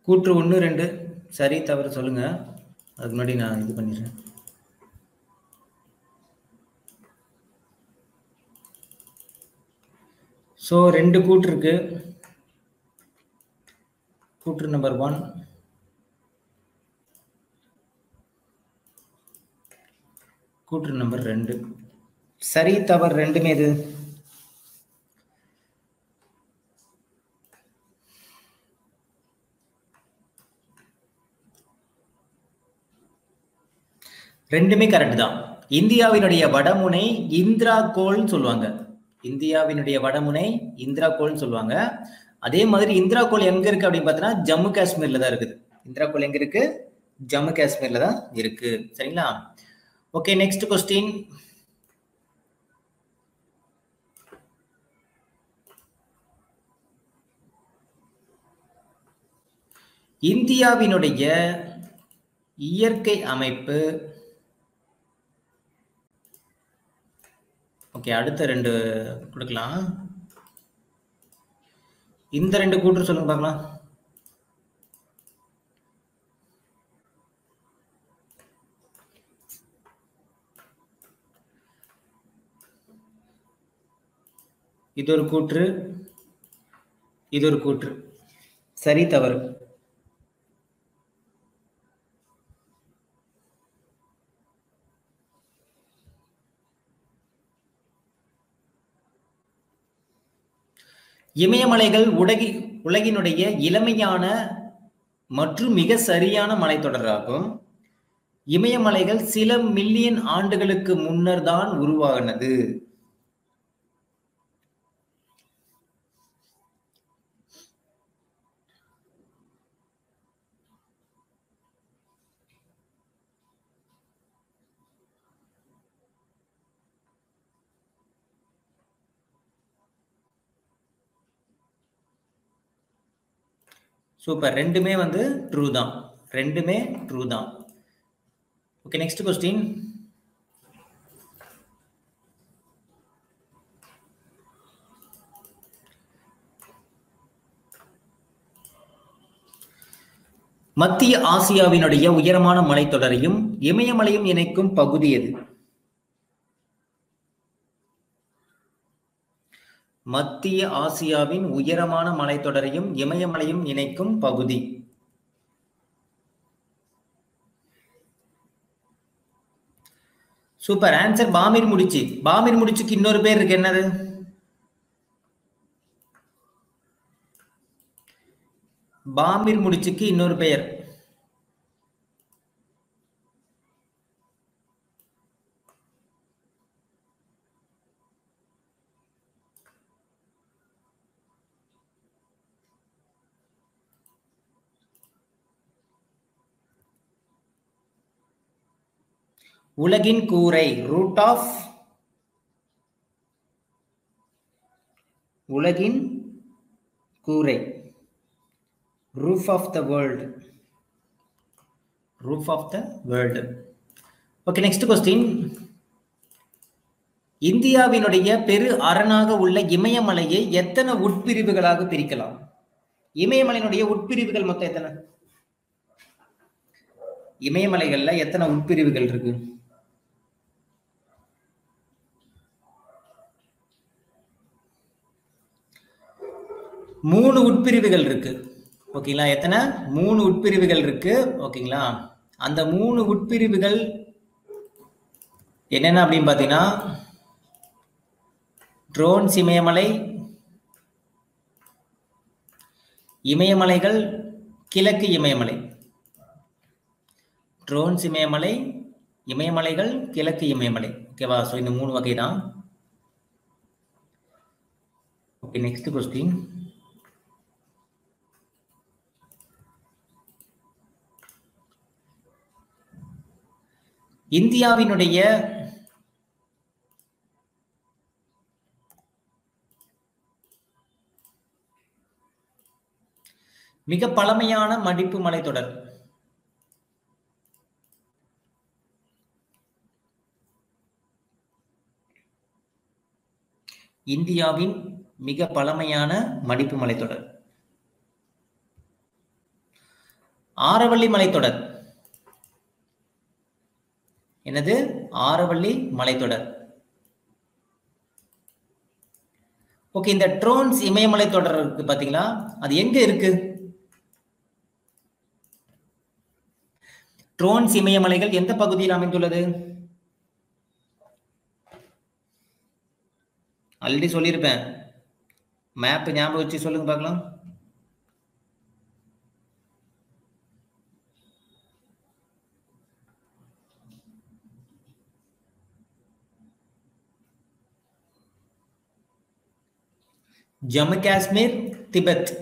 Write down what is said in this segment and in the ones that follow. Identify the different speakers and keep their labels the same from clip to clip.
Speaker 1: கூற்று ஒன்று ரெண்டு சரி தவறு சொல்லுங்க அதுக்கு முன்னாடி நான் இது பண்ணிடுறேன் ஸோ ரெண்டு கூற்று இருக்கு கூற்று நம்பர் ஒன் கூற்று நம்பர் ரெண்டு சரி தவறு ரெண்டுமே இது ரெண்டுமே கரெக்ட் தான் இந்தியாவினுடைய வடமுனை இந்திரா கோல்னு சொல்லுவாங்க இந்தியாவினுடைய வடமுனை இந்திரா கோல்னு சொல்லுவாங்க அதே மாதிரி இந்திரா கோல் எங்க இருக்கு அப்படின்னு பார்த்தீங்கன்னா ஜம்மு காஷ்மீர்ல தான் இருக்குது இந்திரா கோல் எங்க இருக்கு ஜம்மு காஷ்மீர்ல தான் இருக்கு சரிங்களா ஓகே நெக்ஸ்ட் கொஸ்டின் இந்தியாவினுடைய இயற்கை அமைப்பு ஓகே அடுத்த ரெண்டு கொடுக்கலாம் இந்த ரெண்டு கூற்று சொல்லுங்க பார்க்கலாம் இது ஒரு கூற்று இது ஒரு கூற்று சரி தவறு இமயமலைகள் உலகி உலகினுடைய இளமையான மற்றும் மிக சரியான மலைத்தொடராகும் இமயமலைகள் சில மில்லியன் ஆண்டுகளுக்கு முன்னர் தான் உருவாகினது சூப்பர் ரெண்டுமே வந்து ட்ரூ தான் ரெண்டுமே ட்ரூ தான் ஓகே நெக்ஸ்ட் கொஸ்டின் மத்திய ஆசியாவினுடைய உயரமான மலைத்தொடரையும் இமயமலையும் இணைக்கும் பகுதி எது மத்திய ஆசியாவின் உயரமான மலைத்தொடரையும் இமயமலையும் இணைக்கும் பகுதி சூப்பர் ஆன்சர் பாமிர் முடிச்சு பாமிர் முடிச்சுக்கு இன்னொரு பேர் இருக்கு என்னது பாமிர் முடிச்சுக்கு இன்னொரு பெயர் உலகின் கூரை ரூட் ஆஃப் உலகின் கூரை roof of the world roof of the world okay next question இந்தியாவினுடைய பெரு அரணாக உள்ள இமயமலையை எத்தனை உட்பிரிவுகளாக பிரிக்கலாம் இமயமலையினுடைய உட்பிரிவுகள் மொத்தம் எத்தனை இமயமலைகள்ல எத்தனை உட்பிரிவுகள் இருக்கு மூணு உட்பிரிவுகள் இருக்கு ஓகேங்களா எத்தனை மூணு உட்பிரிவுகள் இருக்கு ஓகேங்களா அந்த மூணு உட்பிரிவுகள் என்னென்ன அப்படின்னு பார்த்தீங்கன்னா ட்ரோன்ஸ் இமயமலை இமயமலைகள் கிழக்கு இமயமலை ட்ரோன்ஸ் இமயமலை இமயமலைகள் கிழக்கு இமயமலை ஓகேவா ஸோ இந்த மூணு வகை தான் ஓகே நெக்ஸ்ட் கொஸ்டின் இந்தியாவினுடைய மிக பழமையான மடிப்பு மலைத்தொடர் இந்தியாவின் மிக பழமையான மடிப்பு மலைத்தொடர் ஆரவள்ளி மலைத்தொடர் என்னது ஆரவள்ளி மலைத்தொடர் ஓகே இந்த ட்ரோன்ஸ் இமயமலை தொடர் இருக்கு பாத்தீங்களா அது எங்க இருக்கு ட்ரோன்ஸ் இமயமலைகள் எந்த பகுதியில் அமைந்துள்ளது ஆல்ரெடி சொல்லியிருப்பேன் மேப் ஞாபகம் வச்சு சொல்லுங்க பார்க்கலாம் ஜம்மு காஷ்மீர் திபெத்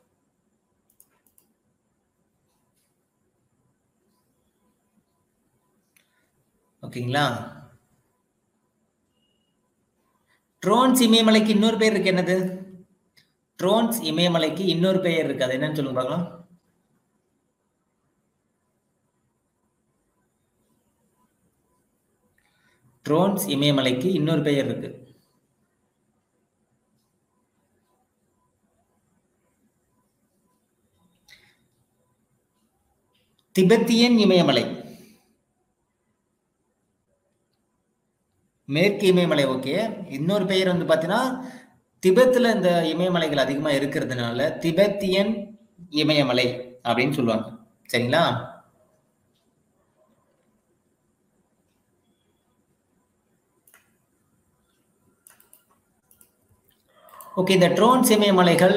Speaker 1: ஓகேங்களா ட்ரோன்ஸ் இமயமலைக்கு இன்னொரு பேர் இருக்கு என்னது ட்ரோன்ஸ் இமயமலைக்கு இன்னொரு பெயர் இருக்கு அது என்னன்னு சொல்லுங்க பார்க்கலாம் ட்ரோன்ஸ் இமயமலைக்கு இன்னொரு பெயர் இருக்கு திபெத்தியன் இமயமலை மேற்கு இமயமலை ஓகே இன்னொரு பெயர் வந்து பார்த்தீங்கன்னா திபெத்தில் இந்த இமயமலைகள் அதிகமாக இருக்கிறதுனால திபெத்தியன் இமயமலை அப்படின்னு சொல்லுவாங்க சரிங்களா ஓகே இந்த ட்ரோன்ஸ் இமயமலைகள்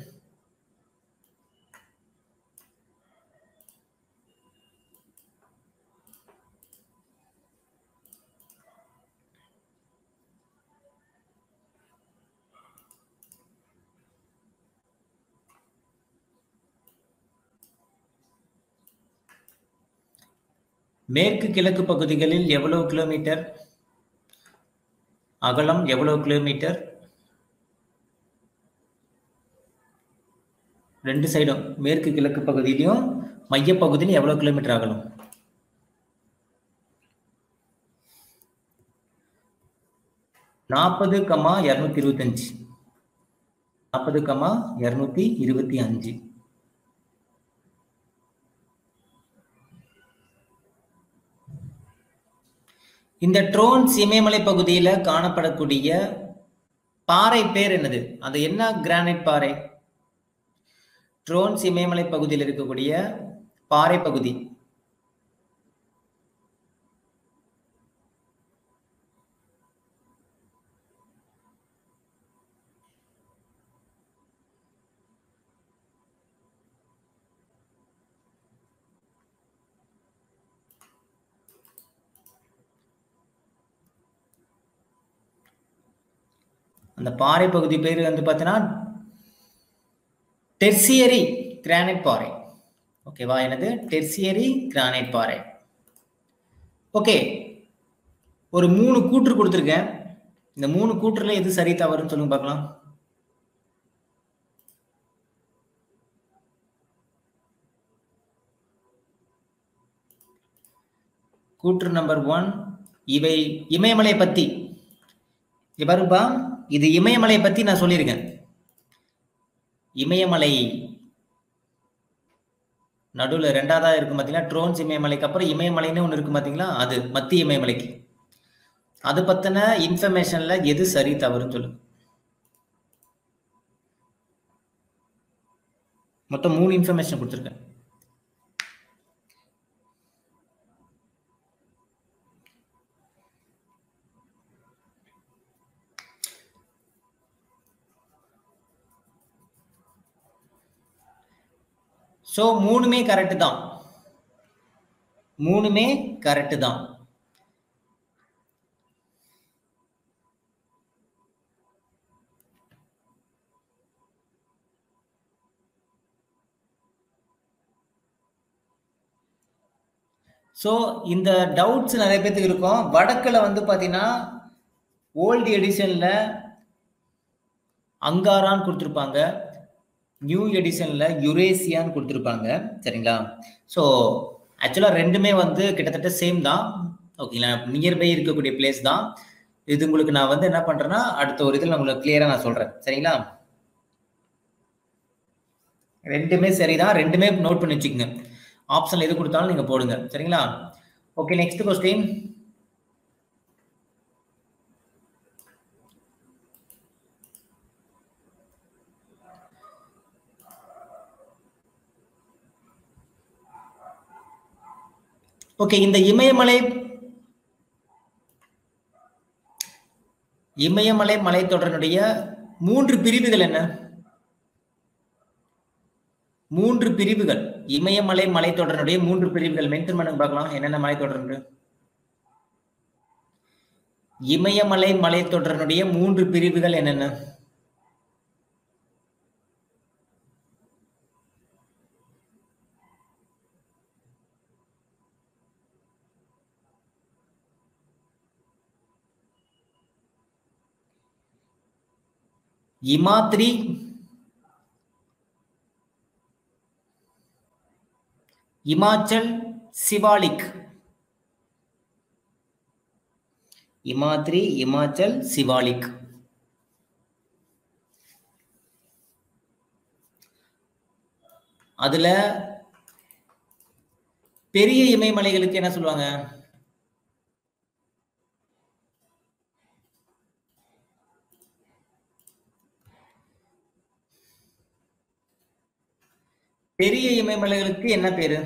Speaker 1: மேற்கு கிழக்கு பகுதிகளில் எவ்வளவு கிலோமீட்டர் அகலம் எவ்வளவு கிலோமீட்டர் ரெண்டு சைடும் மேற்கு கிழக்கு பகுதியிலையும் மையப்பகுதியிலும் எவ்வளவு கிலோமீட்டர் அகலம் நாற்பது கமா இரநூத்தி இருபத்தஞ்சு நாற்பது கமா இரநூத்தி இருபத்தி அஞ்சு இந்த ட்ரோன்ஸ் இமயமலை பகுதியில் காணப்படக்கூடிய பாறை பேர் என்னது அது என்ன கிரானைட் பாறை ட்ரோன்ஸ் இமயமலை பகுதியில் இருக்கக்கூடிய பாறை பகுதி அந்த பாறை பகுதி பேர் வந்து பார்த்தீங்கன்னா டெர்சியரி கிரானைட் பாறை ஓகேவா எனது டெர்சியரி கிரானைட் பாறை ஓகே ஒரு மூணு கூற்று கொடுத்துருக்கேன் இந்த மூணு கூற்றுல எது சரி தவறுன்னு சொல்லுங்க பார்க்கலாம் கூற்று நம்பர் ஒன் இவை இமயமலை பத்தி இங்க பாருப்பா இது இமயமலை பத்தி நான் சொல்லியிருக்கேன் இமயமலை நடுவில் ரெண்டாவதா இருக்கும் பார்த்தீங்களா ட்ரோன்ஸ் இமயமலைக்கு அப்புறம் இமயமலைன்னு ஒன்று இருக்கும் பார்த்தீங்களா அது மத்திய இமயமலைக்கு அது பத்தின இன்ஃபர்மேஷன்ல எது சரி தவறுன்னு சொல்லுங்க மொத்தம் மூணு இன்ஃபர்மேஷன் கொடுத்துருக்கேன் ஸோ மூணுமே கரெக்டு தான் மூணுமே கரெக்டு தான் ஸோ இந்த டவுட்ஸ் நிறைய பேத்துக்கு இருக்கும் வடக்கில் வந்து பார்த்தீங்கன்னா ஓல்டு எடிஷனில் அங்காரான்னு கொடுத்துருப்பாங்க நியூ எடிஷனில் யுரேசியான்னு கொடுத்துருப்பாங்க சரிங்களா ஸோ ஆக்சுவலாக ரெண்டுமே வந்து கிட்டத்தட்ட சேம் தான் ஓகேங்களா நியர்பை இருக்கக்கூடிய பிளேஸ் தான் இது உங்களுக்கு நான் வந்து என்ன பண்ணுறேன்னா அடுத்த ஒரு இதில் நான் உங்களுக்கு கிளியராக நான் சொல்கிறேன் சரிங்களா ரெண்டுமே சரிதான் ரெண்டுமே நோட் பண்ணி வச்சுக்கோங்க ஆப்ஷன் எது கொடுத்தாலும் நீங்க போடுங்க சரிங்களா ஓகே நெக்ஸ்ட் கொஸ்டின் ஓகே இந்த இமயமலை இமயமலை மலைத்தொடரினுடைய மூன்று பிரிவுகள் என்ன மூன்று பிரிவுகள் இமயமலை மலைத்தொடரினுடைய மூன்று பிரிவுகள் மென்ஷன் பண்ணுங்க பார்க்கலாம் என்னென்ன மலைத்தொடர் இமயமலை மலைத்தொடரினுடைய மூன்று பிரிவுகள் என்னென்ன இமாத்ரி இமாச்சல் சிவாலிக் இமாத்ரி இமாச்சல் சிவாலிக் அதுல பெரிய இமயமலைகளுக்கு என்ன சொல்லுவாங்க பெரிய இமயமலைகளுக்கு என்ன பேரு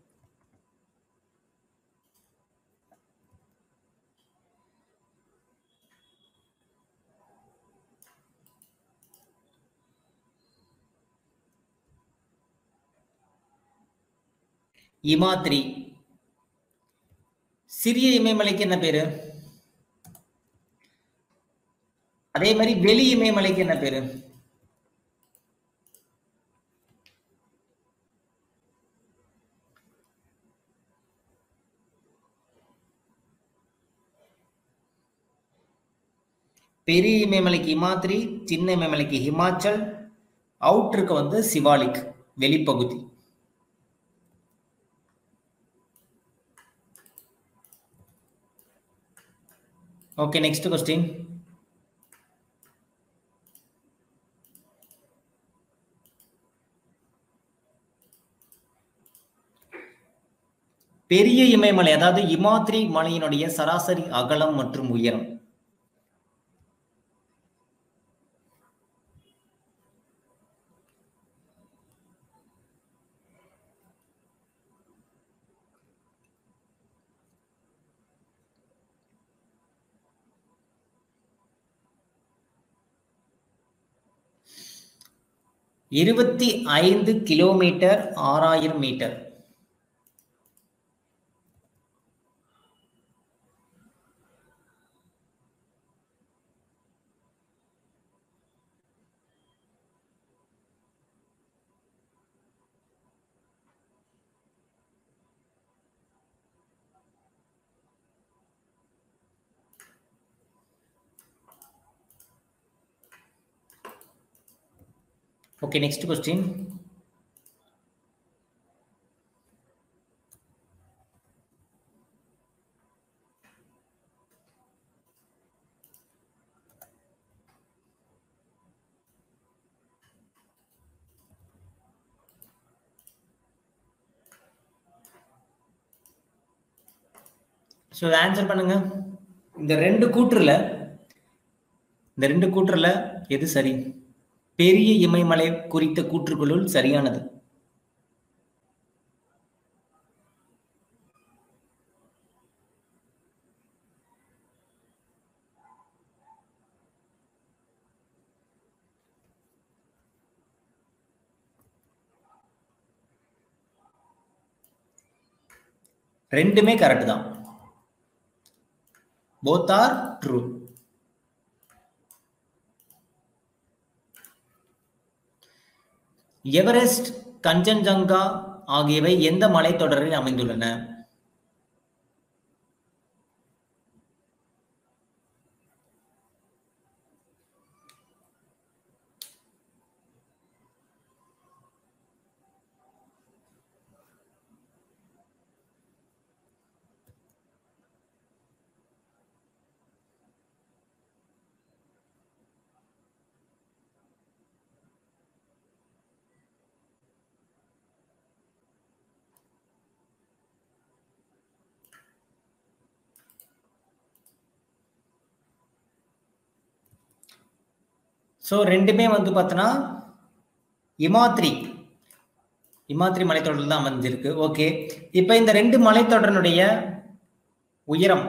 Speaker 1: இமாத்ரி சிறிய இமயமலைக்கு என்ன பேரு அதே மாதிரி வெளி இமயமலைக்கு என்ன பேரு பெரிய இமயமலைக்கு இமாத்ரி சின்ன இமயமலைக்கு ஹிமாச்சல் அவுட்டருக்கு வந்து சிவாலிக் வெளிப்பகுதி ஓகே நெக்ஸ்ட் கொஸ்டின் பெரிய இமயமலை அதாவது இமாத்ரி மலையினுடைய சராசரி அகலம் மற்றும் உயரம் இருபத்தி ஐந்து கிலோமீட்டர் ஆறாயிரம் metre Okay, next question. So இதை ஆன்சர் பண்ணுங்க இந்த ரெண்டு கூற்றுல இந்த ரெண்டு கூற்றுல எது சரி பெரிய இமயமலை குறித்த கூற்றுகளுள் சரியானது ரெண்டுமே கரெக்ட் தான் both are true Everest Kanchenjunga ஆகியவை எந்த மலைத்தொடரில் அமைந்துள்ளன ஸோ ரெண்டுமே வந்து பார்த்தோன்னா இமாத்ரி இமாத்ரி மலைத்தொடரில் தான் அமைஞ்சிருக்கு ஓகே இப்போ இந்த ரெண்டு மலைத்தொடரினுடைய உயரம்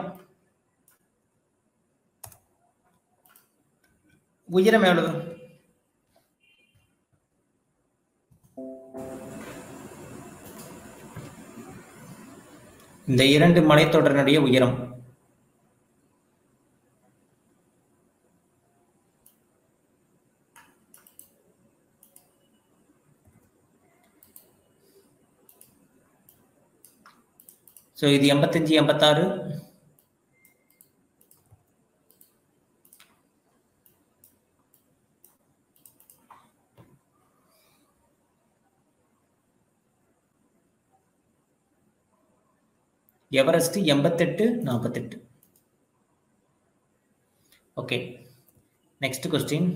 Speaker 1: உயரம் எவ்வளவு இந்த இரண்டு மலைத்தொடரினுடைய உயரம் ஸோ இது எண்பத்தஞ்சு எண்பத்தாறு எவரெஸ்ட் எண்பத்தெட்டு நாற்பத்தெட்டு ஓகே நெக்ஸ்ட் கொஸ்டின்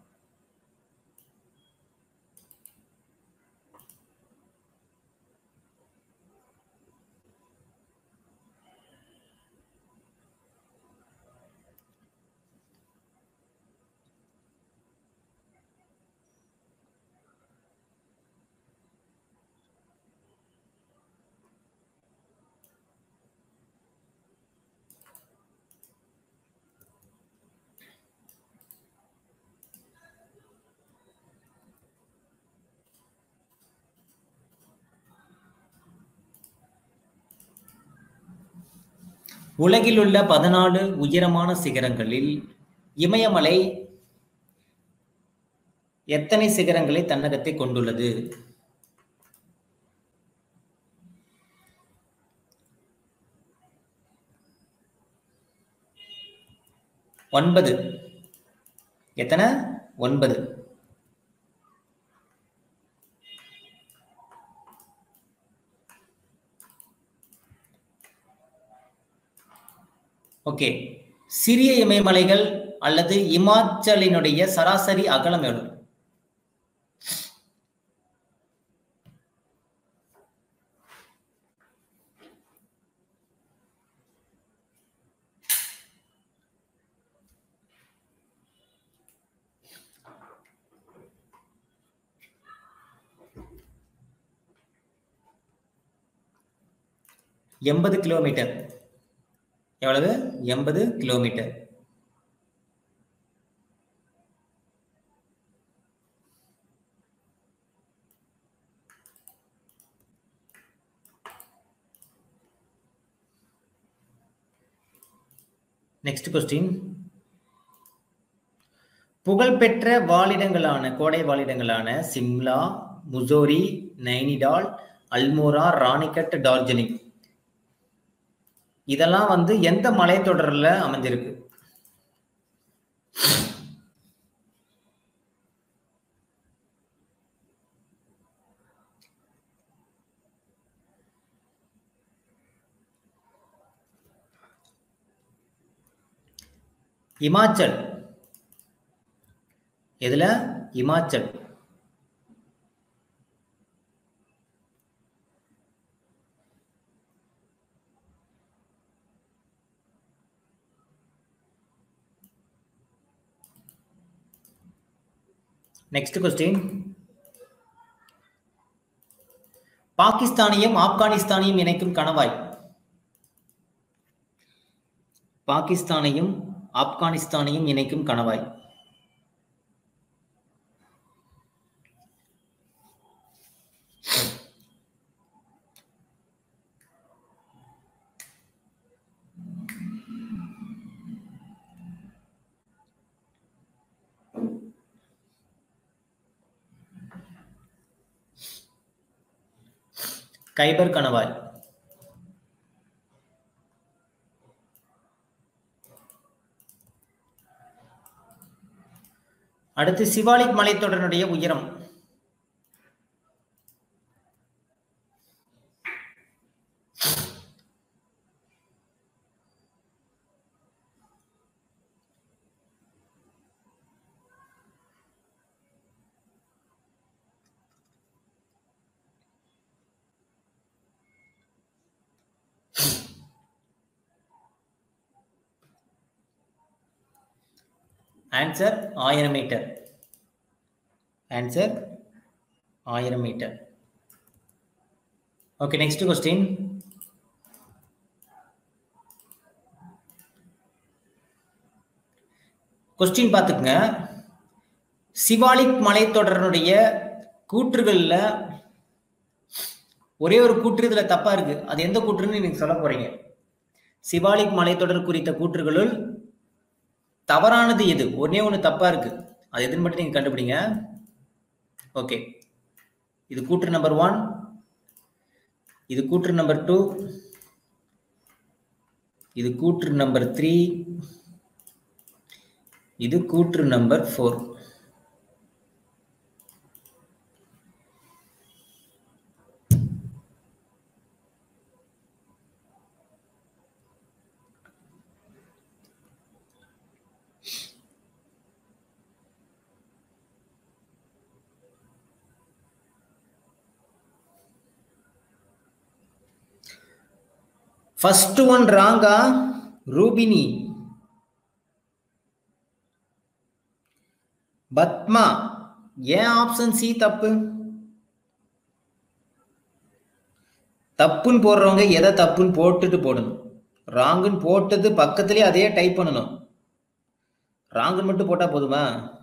Speaker 1: உலகில் உள்ள பதினாலு உயரமான சிகரங்களில் இமயமலை எத்தனை சிகரங்களை தன்னகத்தை கொண்டுள்ளது ஒன்பது எத்தனை ஒன்பது ஓகே சிறிய இமயமலைகள் அல்லது இமாச்சலினுடைய சராசரி அகலம் எவ்வளவு எண்பது கிலோமீட்டர் எவ்வளவு எண்பது கிலோமீட்டர் நெக்ஸ்ட் கொஸ்டின் புகழ்பெற்ற வாழிடங்களான கோடை வாழிடங்களான சிம்லா முசோரி நைனிடால் அல்மோரா ராணிகட் டார்ஜிலிங் இதெல்லாம் வந்து எந்த மலைத்தொடரில் அமைஞ்சிருக்கு இமாச்சல் எதுல இமாச்சல் நெக்ஸ்ட் கொஸ்டின் பாகிஸ்தானையும் ஆப்கானிஸ்தானையும் இணைக்கும் கணவாய் பாகிஸ்தானையும் ஆப்கானிஸ்தானையும் இணைக்கும் கணவாய் கைபர் கணவாய் அடுத்து சிவாலிக் மலைத்தொடருடைய உயரம் ஆன்சர் ஆயிரம் மீட்டர் ஆன்சர் ஆயிரம் metre okay next question question பார்த்துக்குங்க சிவாலிக் மலைத்தொடரனுடைய கூற்றுகள்ல ஒரே ஒரு கூற்று இதுல தப்பா இருக்கு அது எந்த கூற்றுன்னு நீங்க சொல்ல போறீங்க சிவாலிக் மலைத்தொடர் குறித்த கூற்றுகளுள் தவறானது எது ஒன்னே ஒன்று தப்பா இருக்கு அது எதுன்னு மட்டும் நீங்க கண்டுபிடிங்க ஓகே இது கூற்று நம்பர் ஒன் இது கூற்று நம்பர் டூ இது கூற்று நம்பர் த்ரீ இது கூற்று நம்பர் ஃபோர் ஃபர்ஸ்ட் ஒன் ராங்கா ரூபினி பத்மா ஏன் ஆப்ஷன் சி தப்பு தப்புன்னு போடுறவங்க எதை தப்புன்னு போட்டுட்டு போடணும் ராங்குன்னு போட்டது பக்கத்துலயே அதே டைப் பண்ணணும் ராங்குன்னு மட்டும் போட்டா போதுமா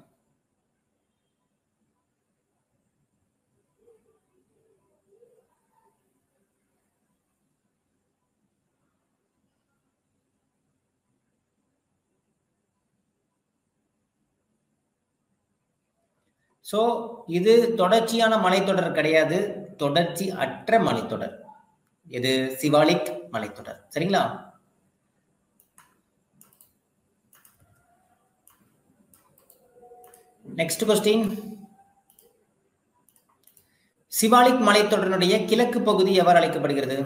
Speaker 1: ஸோ இது தொடர்ச்சியான மலைத்தொடர் கிடையாது தொடர்ச்சி அற்ற மலைத்தொடர் இது சிவாலிக் மலைத்தொடர் சரிங்களா நெக்ஸ்ட் கொஸ்டின் சிவாலிக் மலைத்தொடரினுடைய கிழக்கு பகுதி எவ்வாறு அழைக்கப்படுகிறது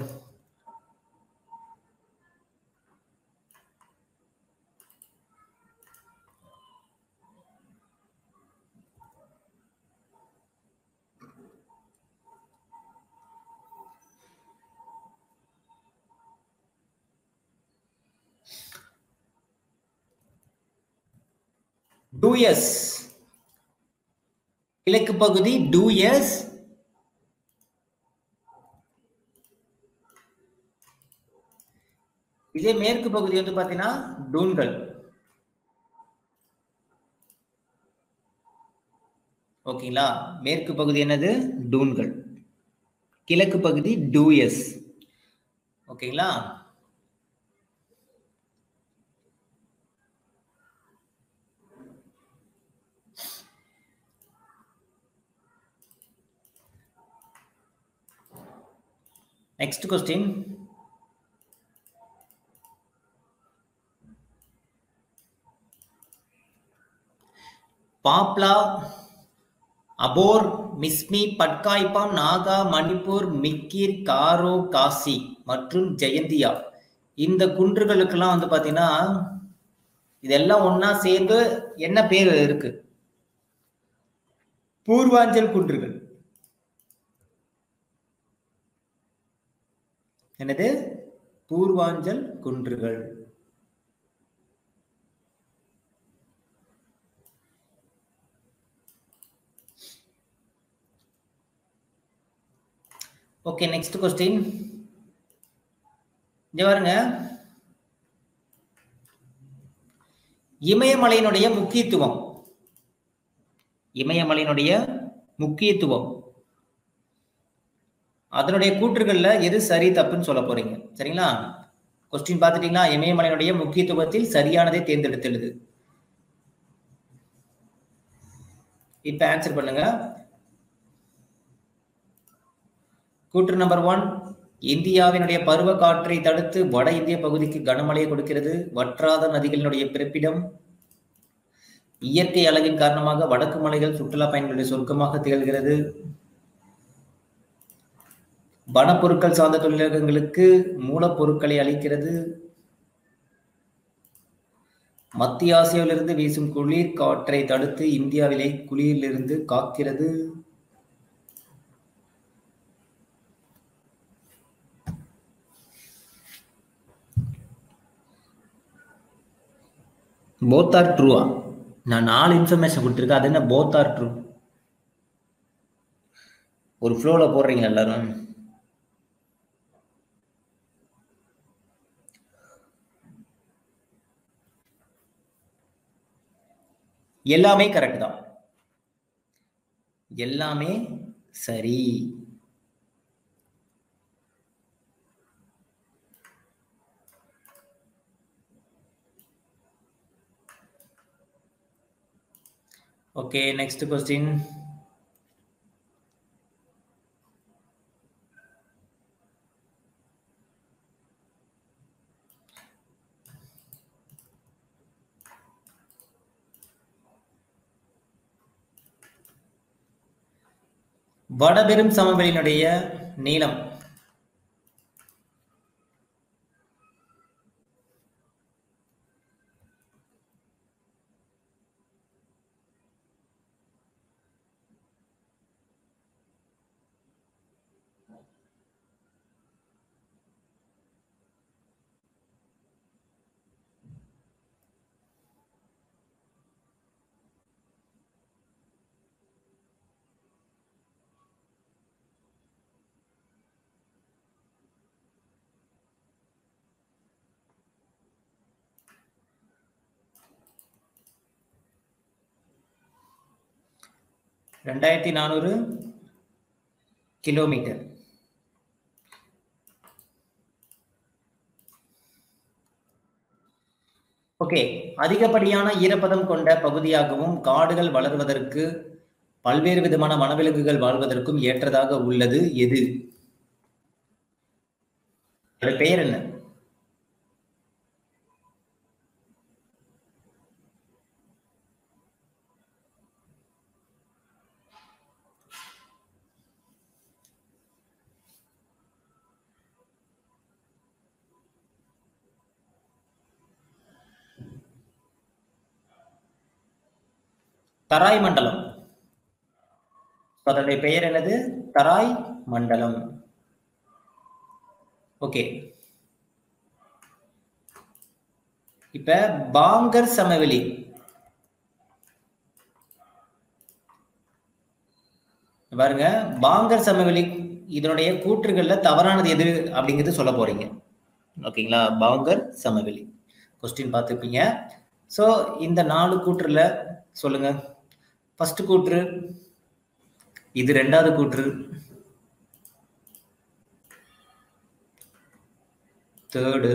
Speaker 1: டூயஸ் கிழக்கு பகுதி டூயஸ் இதே மேற்கு பகுதி வந்து பாத்தீங்கன்னா டூன்கள் ஓகேங்களா மேற்கு பகுதி என்னது டூன்கள் கிழக்கு பகுதி டூயஸ் ஓகேங்களா நெக்ஸ்ட் கொஸ்டின் பாப்லா அபோர் மிஸ்மி பட்காய்பாம் நாகா மணிப்பூர் மிக்கிர் காரோ காசி மற்றும் ஜெயந்தியா இந்த குன்றுகளுக்கெல்லாம் வந்து பாத்தீங்கன்னா இதெல்லாம் ஒண்ணா சேர்ந்து என்ன பேர் இருக்கு பூர்வாஞ்சல் குன்றுகள் என்னது பூர்வாஞ்சல் குன்றுகள் ஓகே நெக்ஸ்ட் கொஸ்டின் இங்க பாருங்க இமயமலையினுடைய முக்கியத்துவம் இமயமலையினுடைய முக்கியத்துவம் அதனுடைய கூற்றுகள்ல எது சரி தப்புன்னு சொல்ல போறீங்க சரிங்களா கொஸ்டின் பார்த்துட்டீங்களா இமயமலையினுடைய முக்கியத்துவத்தில் சரியானதை தேர்ந்தெடுத்துள்ளது இப்ப ஆன்சர் பண்ணுங்க கூற்று நம்பர் ஒன் இந்தியாவினுடைய பருவ காற்றை தடுத்து வட இந்திய பகுதிக்கு கனமழையை கொடுக்கிறது வற்றாத நதிகளினுடைய பிறப்பிடம் இயற்கை அழகின் காரணமாக வடக்கு மலைகள் சுற்றுலா பயணிகளுடைய சொர்க்கமாக திகழ்கிறது வனப்பொருட்கள் சார்ந்த தொழிலகங்களுக்கு மூலப்பொருட்களை அளிக்கிறது மத்திய ஆசியாவிலிருந்து வீசும் குளிர் காற்றை தடுத்து இந்தியாவிலே குளிரிலிருந்து காக்கிறது போத் ஆர் ட்ரூவா நான் நாலு இன்ஃபர்மேஷன் கொடுத்துருக்கேன் அது என்ன போத் ஆர் ட்ரூ ஒரு ஃப்ளோல போடுறீங்க எல்லாரும் எல்லாமே கரெக்ட் தான் எல்லாமே சரி ஓகே நெக்ஸ்ட் கொஸ்டின் வடபெரும் சமவெளியினுடைய நீளம் ரெண்டாயிரத்தி நானூறு கிலோமீட்டர் ஓகே அதிகப்படியான ஈரப்பதம் கொண்ட பகுதியாகவும் காடுகள் வளர்வதற்கு பல்வேறு விதமான வனவிலங்குகள் வாழ்வதற்கும் ஏற்றதாக உள்ளது எது அதோட பெயர் என்ன தராய் மண்டலம் அதனுடைய பெயர் என்னது தராய் மண்டலம் ஓகே இப்ப பாங்கர் சமவெளி பாருங்க பாங்கர் சமவெளி இதனுடைய கூற்றுகள்ல தவறானது எது அப்படிங்கிறது சொல்ல போறீங்க ஓகேங்களா பாங்கர் சமவெளி கொஸ்டின் பார்த்துப்பீங்க ஸோ இந்த நாலு கூற்றுல சொல்லுங்க ஃபர்ஸ்ட் கூற்று இது ரெண்டாவது கூற்று தேர்டு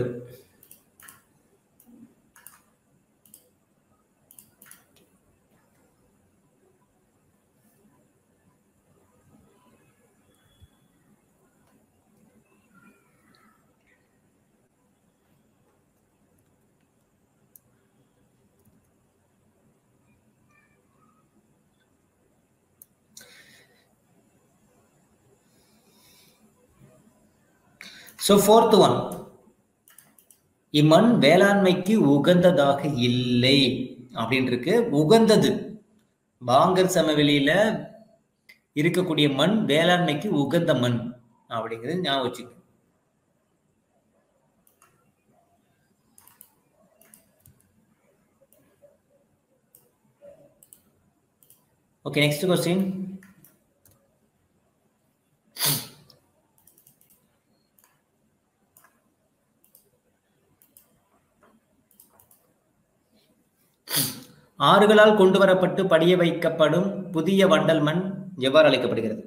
Speaker 1: ஸோ ஃபோர்த் ஒன் இம்மண் வேளாண்மைக்கு உகந்ததாக இல்லை அப்படின்னு இருக்கு உகந்தது பாங்கர் சமவெளியில இருக்கக்கூடிய மண் வேளாண்மைக்கு உகந்த மண் அப்படிங்கிறது ஞாபகம் வச்சுக்க ஓகே நெக்ஸ்ட் கொஸ்டின் ஆறுகளால் கொண்டு வரப்பட்டு படிய வைக்கப்படும் புதிய வண்டல் மண் எவ்வாறு அழைக்கப்படுகிறது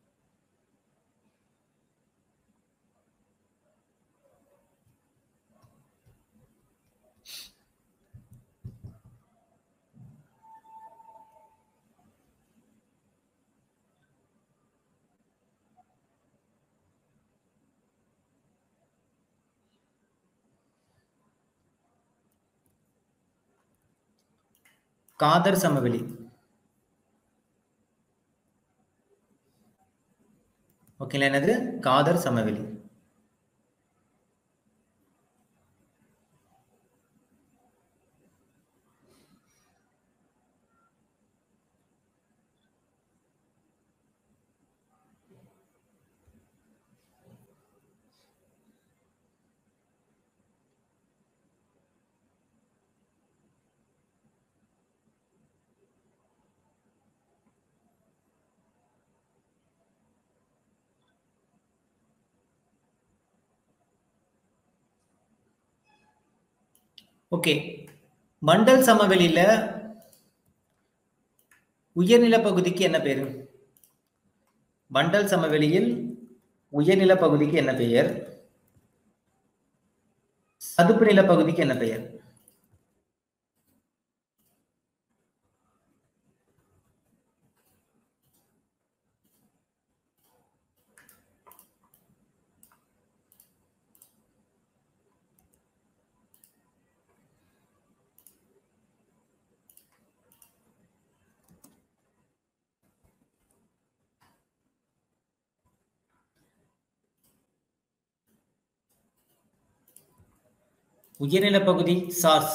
Speaker 1: காதர் சமவெளி ஓகேங்களா என்னது காதர் சமவெளி ஓகே மண்டல் சமவெளியில உயர்நில பகுதிக்கு என்ன பேரு மண்டல் சமவெளியில் உயர்நில பகுதிக்கு என்ன பெயர் சதுப்பு நில பகுதிக்கு என்ன பெயர் உயர்நில பகுதி சாஸ்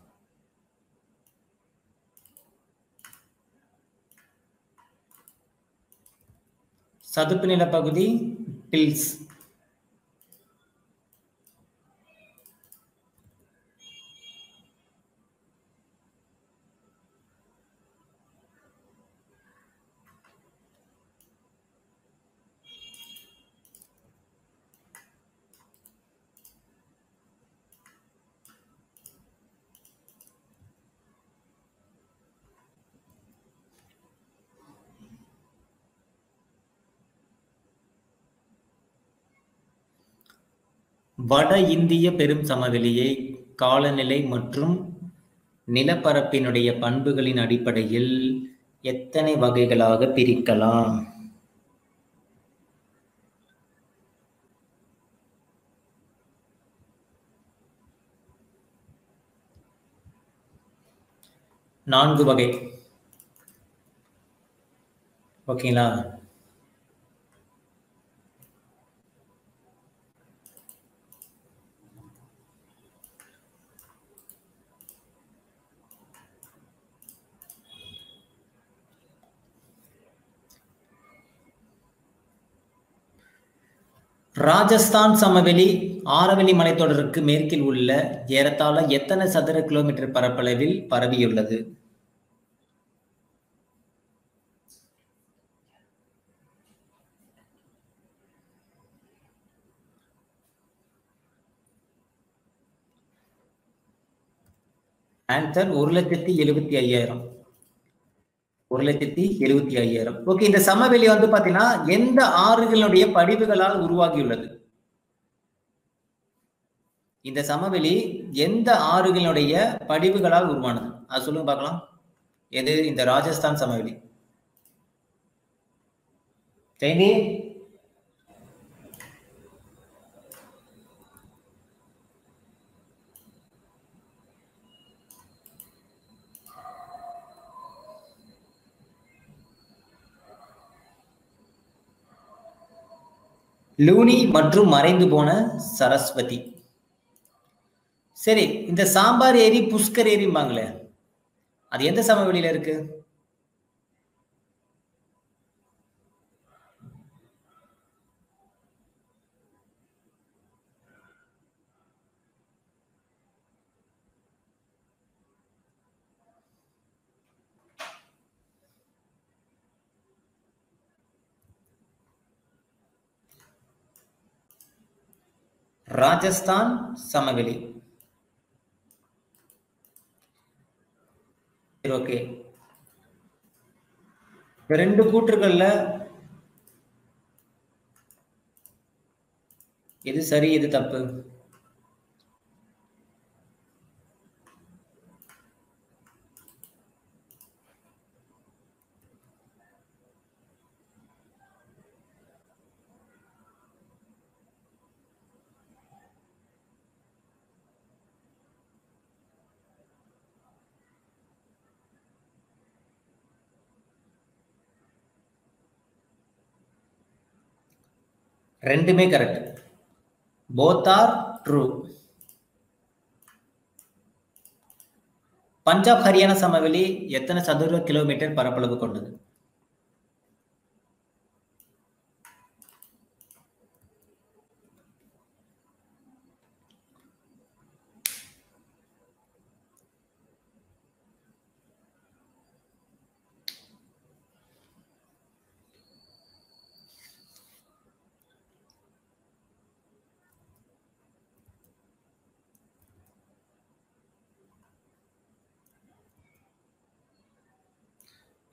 Speaker 1: சதுப்பு நில பகுதி பில்ஸ் வட இந்திய பெரும் சமவெளியை காலநிலை மற்றும் நிலப்பரப்பினுடைய பண்புகளின் அடிப்படையில் எத்தனை வகைகளாக பிரிக்கலாம் நான்கு வகை ஓகேங்களா ராஜஸ்தான் சமவெளி ஆரவல்லி மலைத்தொடருக்கு மேற்கில் உள்ள ஏறத்தாழ எத்தனை சதுர கிலோமீட்டர் பரப்பளவில் பரவியுள்ளது ஆன்சர் ஒரு லட்சத்தி எழுபத்தி ஐயாயிரம் ஒரு லட்சத்தி எழுபத்தி ஐயாயிரம் ஓகே இந்த சமவெளி வந்து பாத்தீங்கன்னா எந்த ஆறுகளுடைய படிவுகளால் உருவாகியுள்ளது இந்த சமவெளி எந்த ஆறுகளுடைய படிவுகளால் உருவானது அது சொல்லுங்க பார்க்கலாம் எது இந்த ராஜஸ்தான் சமவெளி ஜெயந்தி லூனி மற்றும் மறைந்து போன சரஸ்வதி சரி இந்த சாம்பார் ஏரி புஷ்கர் ஏரிம்பாங்களே அது எந்த சமவெளியில இருக்கு ராஜஸ்தான் சமவெளி ஓகே ரெண்டு கூற்றுகள்ல எது சரி எது தப்பு ரெண்டுமே correct both are true Punjab Haryana சமவெளி எத்தனை சதுர கிலோமீட்டர் பரப்பளவு கொண்டது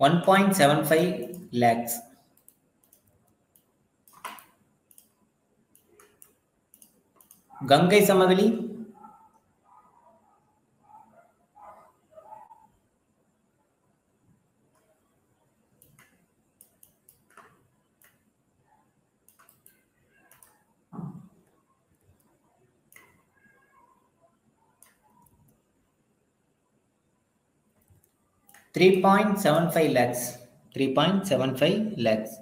Speaker 1: one point seven five lakhs Ganga சமவெளி three point seven five lakhs three point seven five lakhs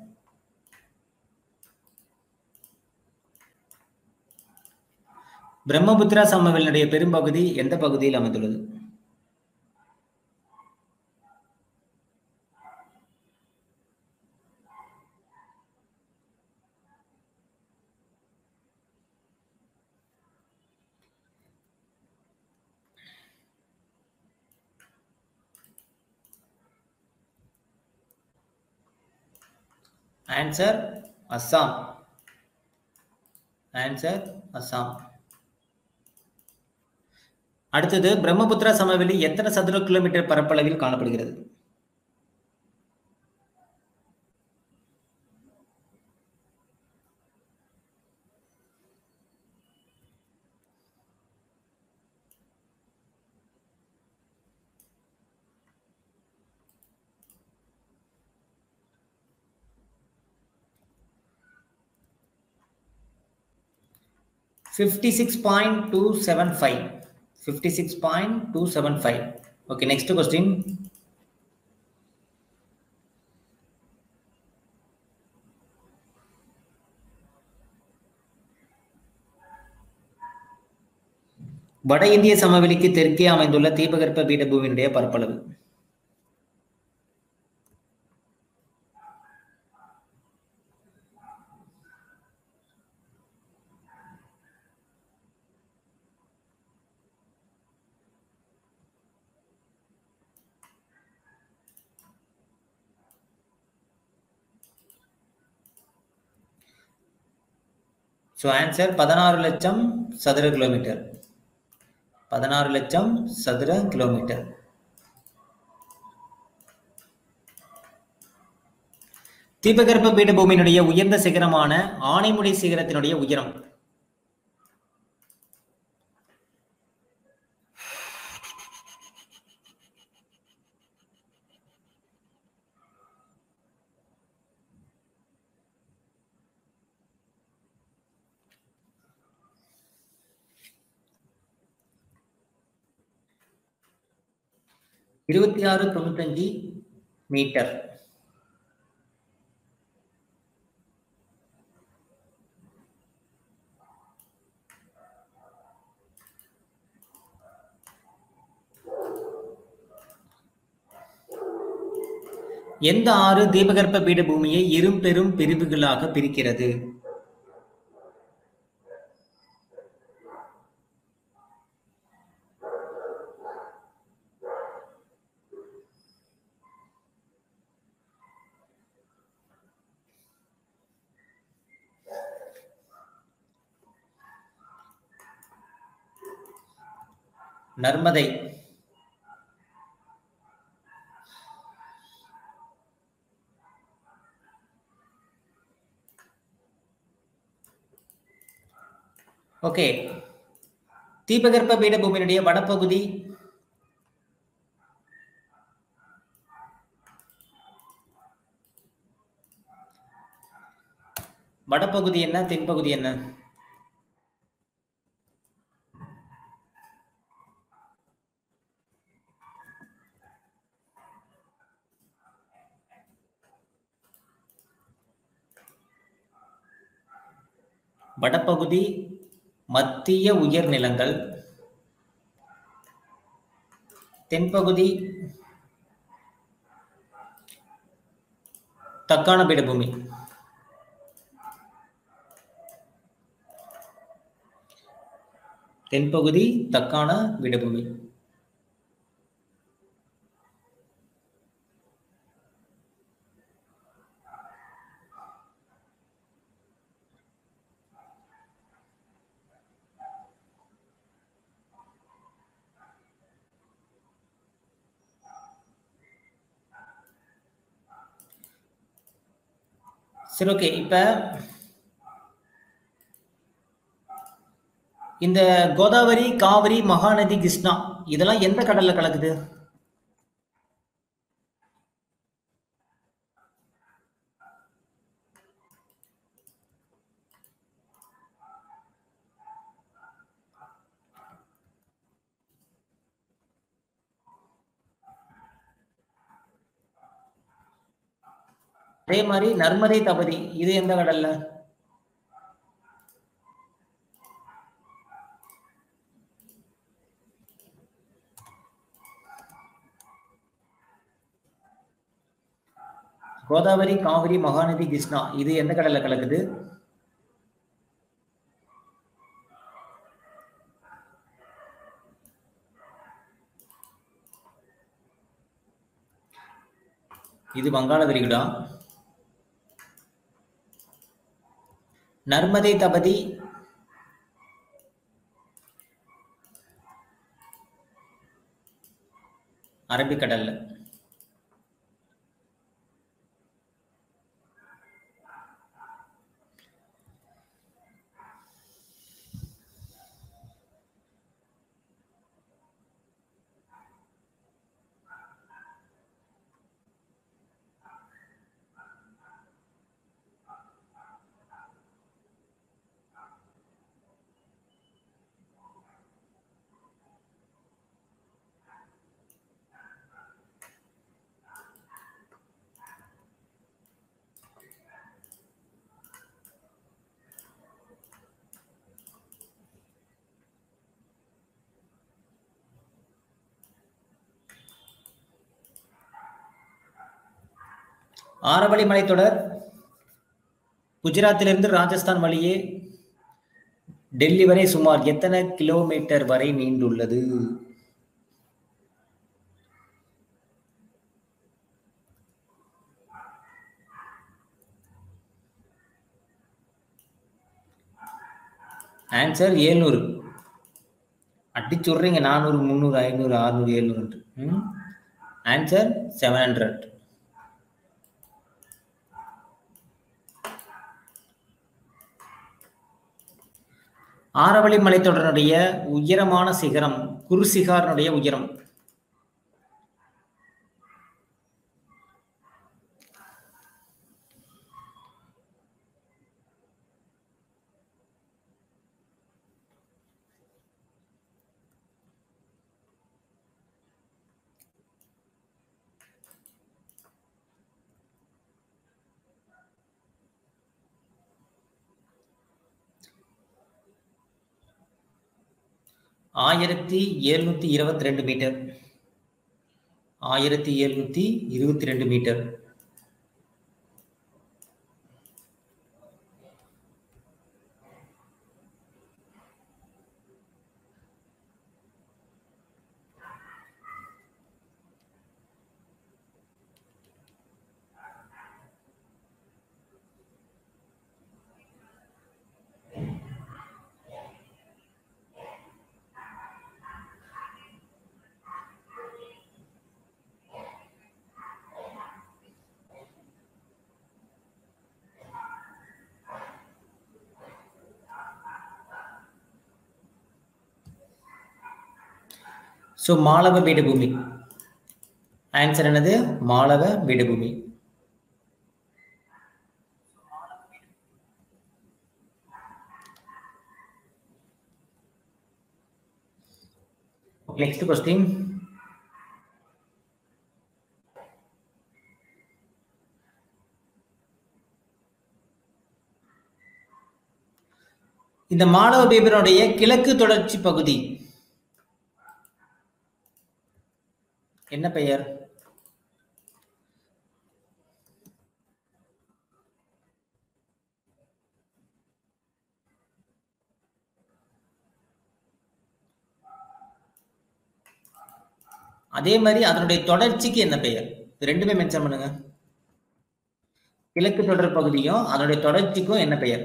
Speaker 1: Brahmaputra சமவெளியினுடைய பெரும்பகுதி எந்த பகுதியில் அமைந்துள்ளது ஆன்சர் அஸ்ஸாம் ஆன்சர் அஸ்ஸாம் அடுத்தது பிரம்மபுத்திரா சமவெளி எத்தனை சதுர கிலோமீட்டர் பரப்பளவில் காணப்படுகிறது fifty six point two seven five fifty six point two seven five okay next question வட இந்திய சமவெளிக்கு தெற்கே அமைந்துள்ள தீபகற்ப பீடபூமியினுடைய பரப்பளவு ஸோ ஆன்சர் பதினாறு லட்சம் சதுர கிலோமீட்டர் பதினாறு லட்சம் சதுர கிலோமீட்டர் தீபகற்ப பீடபூமியினுடைய உயர்ந்த சிகரமான ஆனைமுடி சிகரத்தினுடைய உயரம் இருபத்தி ஆறு தொண்ணூத்தஞ்சு மீட்டர் எந்த ஆறு தீபகற்ப பீடபூமியை இரு பெரும் பிரிவுகளாக பிரிக்கிறது நர்மதை ஓகே தீபகற்ப பீடபூமியினுடைய வடபகுதி வடபகுதி என்ன தென்பகுதி என்ன வடபகுதி மத்திய உயர்நிலங்கள் தென்பகுதி தக்கான பீடபூமி தென்பகுதி தக்கான பீடபூமி சரி ஓகே இப்ப இந்த கோதாவரி காவிரி மகாநதி கிருஷ்ணா இதெல்லாம் எந்த கடல்ல கலக்குது அதே மாதிரி நர்மதை தபதி இது எந்த கடல்ல கோதாவரி காவிரி மகாநதி கிருஷ்ணா இது எந்த கடல்ல கலக்குது இது வங்காள விரிகுடா நர்மதை தபதி அரபிக்கடல்ல ஆரவழி மலைத்தொடர் குஜராத்திலிருந்து ராஜஸ்தான் வழியே டெல்லி வரை சுமார் எத்தனை கிலோமீட்டர் வரை நீண்டுள்ளது ஆன்சர் ஏழ்நூறு அடிச்சு விட்றீங்க நானூறு முந்நூறு ஐநூறு அறுநூறு ஏழ்நூறு ஆன்சர் செவன் ஹண்ட்ரட் ஆரவழி மலைத்தொடருடைய உயரமான சிகரம் குருசிகாரனுடைய உயரம் ஆயிரத்தி எழுநூத்தி இருபத்தி ரெண்டு மீட்டர் ஆயிரத்தி எழுநூத்தி இருபத்தி ரெண்டு மீட்டர் ஸோ மாளவ பீடபூமி ஆன்சர் என்னது மாளவ பீடபூமி நெக்ஸ்ட் கொஸ்டின் இந்த மாணவ பேபரனுடைய கிழக்கு தொடர்ச்சி பகுதி என்ன பெயர் அதே மாதிரி அதனுடைய தொடர்ச்சிக்கு என்ன பெயர் இது ரெண்டுமே மென்ஷன் பண்ணுங்க கிழக்கு தொடர் பகுதியும் அதனுடைய தொடர்ச்சிக்கும் என்ன பெயர்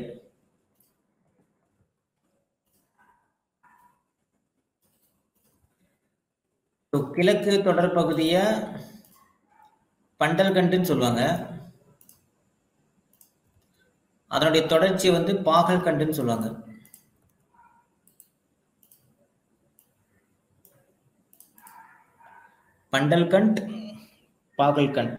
Speaker 1: So, கிழக்கு தொடர் பகுதிய பண்டல்கண்டுன்னு சொல்லுவாங்க அதனுடைய தொடர்ச்சி வந்து பாகல் கண்டுன்னு சொல்லுவாங்க பண்டல்கண்ட் பாகல்கண்ட்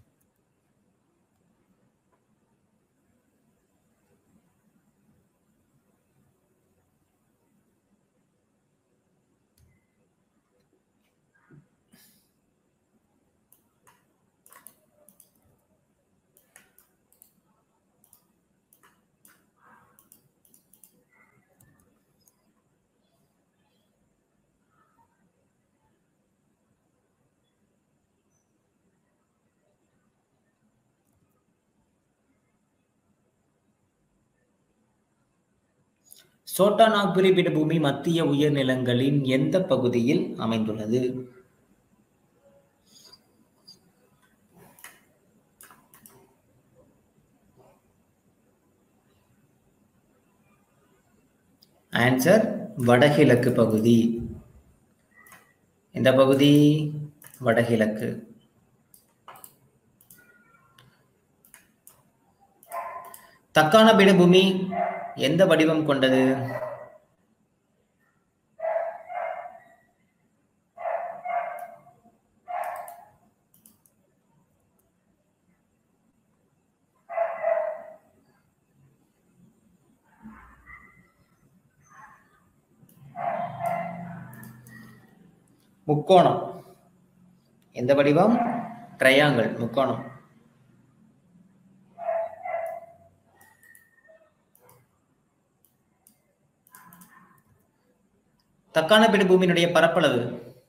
Speaker 1: சோட்டா நாக்புரி பீடபூமி மத்திய உயர்நிலங்களின் எந்த பகுதியில் அமைந்துள்ளது ஆன்சர் வடகிழக்கு பகுதி எந்த பகுதி வடகிழக்கு தக்கான பீடபூமி எந்த வடிவம் கொண்டது முக்கோணம் எந்த வடிவம் ட்ரையாங்கிள் முக்கோணம் தக்கான பீடபூமியினுடைய பரப்பளவு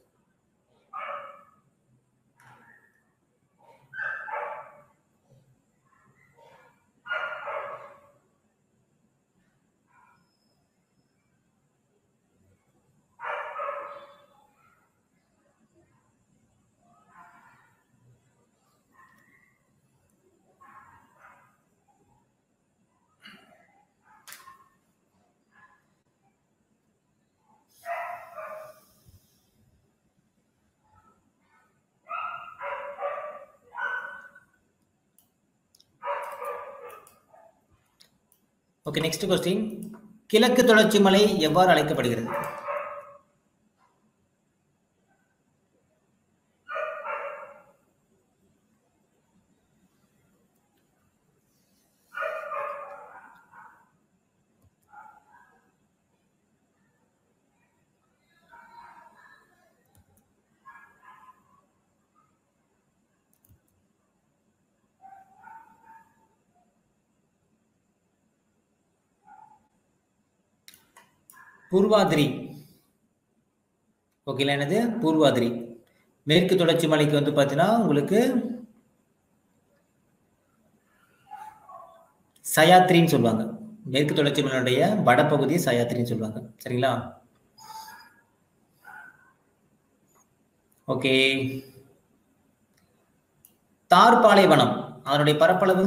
Speaker 1: ஓகே நெக்ஸ்ட் கொஸ்டின் கிழக்கு தொடர்ச்சி மலை எவ்வாறு அழைக்கப்படுகிறது பூர்வாதிரி ஓகேல என்னது பூர்வாதிரி மேற்கு தொடர்ச்சி மலைக்கு வந்து பார்த்தீங்கன்னா உங்களுக்கு சயாத்ரின்னு சொல்லுவாங்க மேற்கு தொடர்ச்சி மலையுடைய வடபகுதி சயாத்ரின்னு சொல்லுவாங்க சரிங்களா ஓகே தார் பாலைவனம் அதனுடைய பரப்பளவு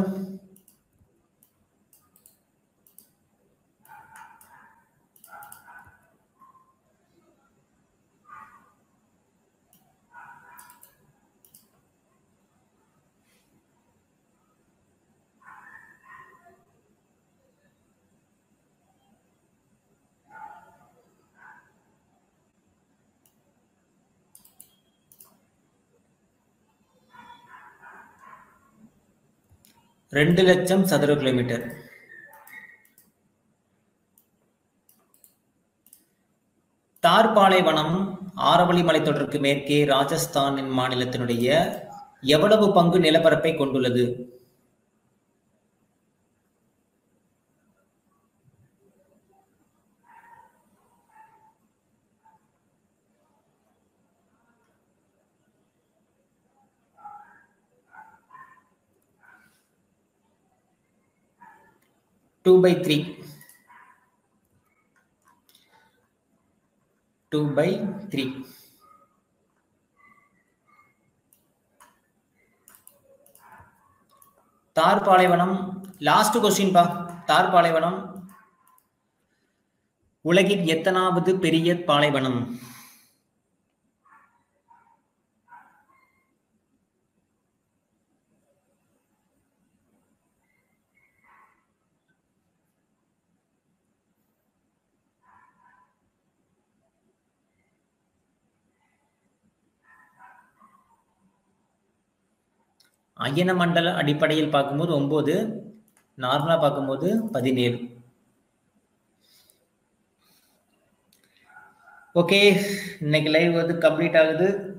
Speaker 1: ரெண்டு லட்சம் சதுர கிலோமீட்டர் தார் பாலைவனம் ஆரவழி மலைத்தொடருக்கு மேற்கே ராஜஸ்தான் மாநிலத்தினுடைய எவ்வளவு பங்கு நிலப்பரப்பை கொண்டுள்ளது two by three two by three Thar பாலைவனம் லாஸ்ட் கொஸ்டின் பா தார் பாலைவனம் உலகின் எத்தனாவது பெரிய பாலைவனம் அயன மண்டல அடிப்படையில் பார்க்கும்போது ஒன்பது நார்மலா பார்க்கும்போது பதினேழு ஓகே இன்னைக்கு லைவ் வந்து கம்ப்ளீட் ஆகுது